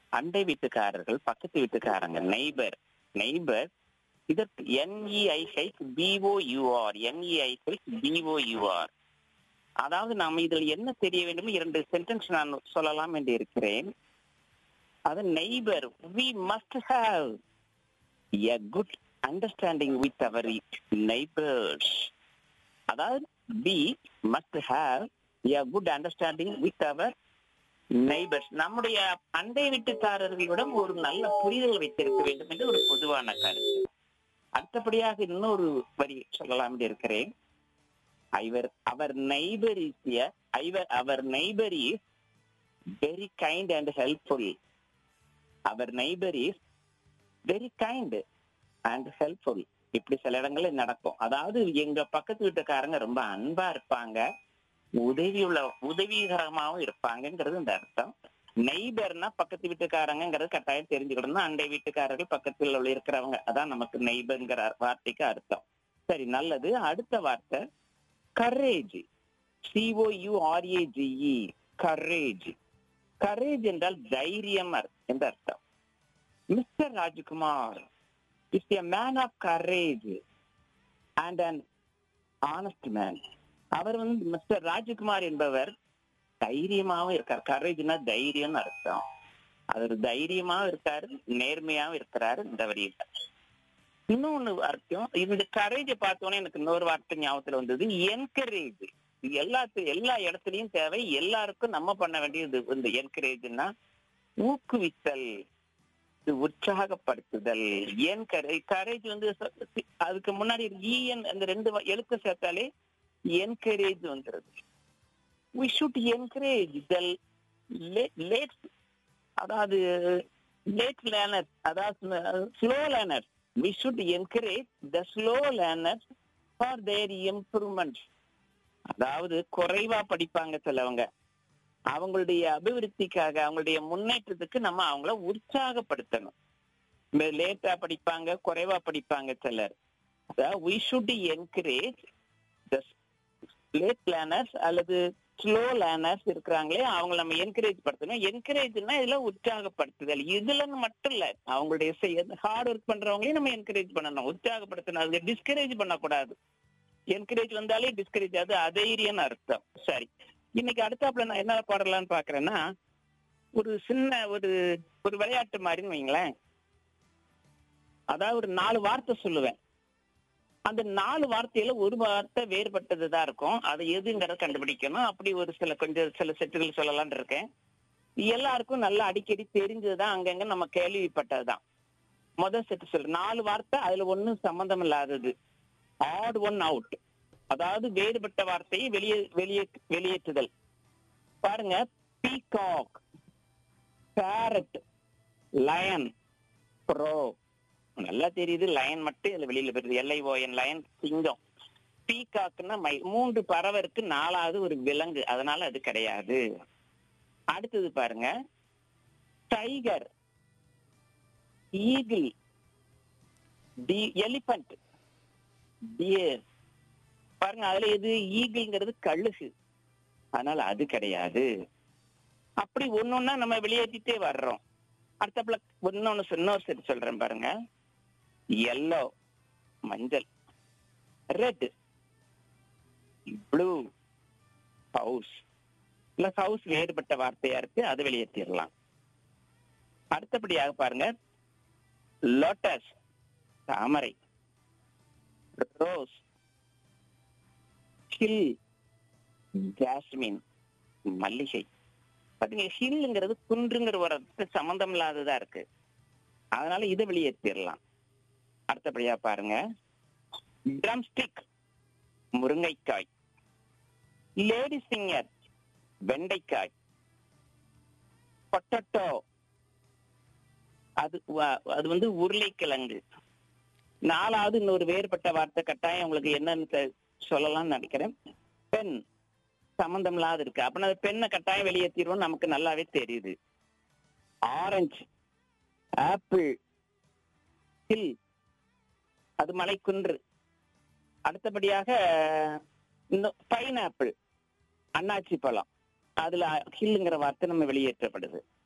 அண்டை வீட்டுக்காரர்கள் பக்கத்து வீட்டுக்காரங்க நெய்பர் நெய்பர் இதற்கு என்இஐஹெச் பிஓயூஆர் என்இஐஹெச் பிஓயூஆர் அதாவது நாம் இதில் என்ன தெரிய வேண்டும் இரண்டு சென்டென்ஸ் நான் சொல்லலாம் என்று இருக்கிறேன் அது neighbour we must have a good understanding with our neighbours அதாவது we must have a good understanding with our neighbours நம்முடைய அண்டை வீட்டுக்காரர்களிடம் ஒரு நல்ல புரிதல் வைத்திருக்க வேண்டும் என்று ஒரு பொதுவான கருத்து அடுத்தபடியாக இன்னொரு வரி சொல்லலாம் என்று இருக்கிறேன் ஐவர் our neighbour is our our neighbour is very kind and helpful our neighbour is very kind and helpful இப்படி சில இடங்கள்ல நடக்கும் அதாவது எங்க பக்கத்து வீட்டுக்காரங்க ரொம்ப அன்பா இருப்பாங்க உதவியுள்ள உதவிகரமாவும் இருப்பாங்கங்கிறது இந்த அர்த்தம் நெய்பர்னா பக்கத்து வீட்டுக்காரங்கிறது கட்டாயம் தெரிஞ்சுக்கணும் அண்டை வீட்டுக்காரர்கள் பக்கத்தில் உள்ள இருக்கிறவங்க அதான் நமக்கு நெய்பர்ங்கிற வார்த்தைக்கு அர்த்தம் சரி நல்லது அடுத்த வார்த்தை கரேஜ் சிஓயூஆர்ஏஜிஇ கரேஜ் கரேஜ் என்றால் தைரியம் என்று அர்த்தம் mister Rajkumar is a man of courage and an honest man அவர் வந்து மிஸ்டர் ராஜ்குமார் என்பவர் தைரியமாவும் இருக்கார் கரேஜ்னா தைரியம்னு அர்த்தம் அவர் தைரியமாவும் இருக்காரு நேர்மையாவும் இருக்கிறாரு இந்த வரியில இன்னொன்னு அர்த்தம் இந்த கரேஜை பார்த்தோன்னே எனக்கு இன்னொரு வார்த்தை ஞாபகத்துல வந்தது என்கரேஜ் எல்லாத்து எல்லா இடத்துலயும் தேவை எல்லாருக்கும் நம்ம பண்ண வேண்டியது இந்த என்கரேஜ்னா ஊக்குவித்தல் இது உற்சாகப்படுத்துதல் ஏன் கரேஜ் வந்து அதுக்கு முன்னாடி இஎன் அந்த ரெண்டு எழுத்து சேர்த்தாலே என்கரேஜ் வந்துருது we should encourage the late அதாவது லேட் லேர்னர் அதாவது slow learner we should encourage the slow learner for their improvement அதாவது குறைவா படிப்பாங்க சிலவங்க அவங்களுடைய அபிவிருத்திக்காக அவங்களுடைய முன்னேற்றத்துக்கு நம்ம அவங்கள உற்சாகப்படுத்தணும் லேட்டா படிப்பாங்க குறைவா படிப்பாங்க சிலர் we should encourage the late learners அல்லது ஸ்லோ லேர்னர்ஸ் இருக்கிறாங்களே அவங்க நம்ம என்கரேஜ் படுத்தணும் என்கரேஜ்னா இதுல உற்சாகப்படுத்துதல் இதுல மட்டும் இல்ல அவங்களுடைய ஹார்ட் ஒர்க் பண்றவங்களையும் நம்ம என்கரேஜ் பண்ணணும் உற்சாகப்படுத்தணும் அது டிஸ்கரேஜ் பண்ணக்கூடாது என்கரேஜ் வந்தாலே டிஸ்கரேஜ் அது அதைரியன்னு அர்த்தம் சரி இன்னைக்கு அடுத்தாப்புல நான் என்ன பாடலாம்னு பாக்குறேன்னா ஒரு சின்ன ஒரு ஒரு விளையாட்டு மாதிரின்னு வைங்களேன் அதாவது ஒரு நாலு வார்த்தை சொல்லுவேன் அந்த நாலு வார்த்தையில ஒரு வார்த்தை வேறுபட்டதுதான் இருக்கும் அதை எதுங்கிறத கண்டுபிடிக்கணும் அப்படி ஒரு சில கொஞ்சம் சில செட்டுகள் சொல்லலாம்னு இருக்கேன் எல்லாருக்கும் நல்லா அடிக்கடி தெரிஞ்சதுதான் அங்கங்க நம்ம கேள்விப்பட்டதுதான் முதல் செட்டு சொல்லு நாலு வார்த்தை அதுல ஒண்ணும் சம்பந்தம் இல்லாதது ஆட் ஒன் அவுட் அதாவது வேறுபட்ட வார்த்தையை வெளியே வெளியே வெளியேற்றுதல் பாருங்க பீகாக் பேரட் லயன் ப்ரோ நல்லா தெரியுது லயன் மட்டும் இதுல வெளியில போயிருது எல்ஐ ஓஎன் லயன் சிங்கம் பீகாக்னா மை மூன்று பறவை இருக்கு நாலாவது ஒரு விலங்கு அதனால அது கிடையாது அடுத்தது பாருங்க tiger eagle the elephant deer பாருங்க அதுல எது ஈகிள்ங்கிறது கழுகு அதனால அது கிடையாது அப்படி ஒன்னொன்னா நம்ம வெளியேற்றிட்டே வர்றோம் அடுத்தப்பல இன்னொன்னு இன்னொரு சரி சொல்றேன் பாருங்க எல்லோ மஞ்சள் ரெட் ப்ளூ ஹவுஸ் இல்ல ஹவுஸ் வேறுபட்ட வார்த்தையா இருக்கு அதை வெளியேற்றிடலாம் அடுத்தபடியாக பாருங்க லோட்டஸ் தாமரை ரோஸ் ஹில் ஜாஸ்மின் மல்லிகை பாத்தீங்க ஹில்லுங்கிறது குன்றுங்கிற ஒரு சம்பந்தம் இல்லாததா இருக்கு அதனால இதை வெளியேற்றிடலாம் அடுத்தபடியா பாருங்க ட்ரம்ஸ்டிக் முருங்கைக்காய் லேடி சிங்கர் வெண்டைக்காய் பொட்டட்டோ அது அது வந்து உருளைக்கிழங்கு நாலாவது இன்னொரு வேறுபட்ட வார்த்தை கட்டாயம் உங்களுக்கு என்னன்னு சொல்லலாம்னு நினைக்கிறேன் பெண் சம்பந்தம் இல்லாத இருக்கு அப்ப அந்த பெண்ணை கட்டாயம் வெளியேற்றிடுவோம் நமக்கு நல்லாவே தெரியுது ஆரஞ்சு ஆப்பிள் ஹில் அது மலைக்குன்று அடுத்தபடியாக இன்னும் பைனாப்பிள் அண்ணாச்சி பழம் அதுல ஹில்லுங்கிற வார்த்தை நம்ம வெளியேற்றப்படுது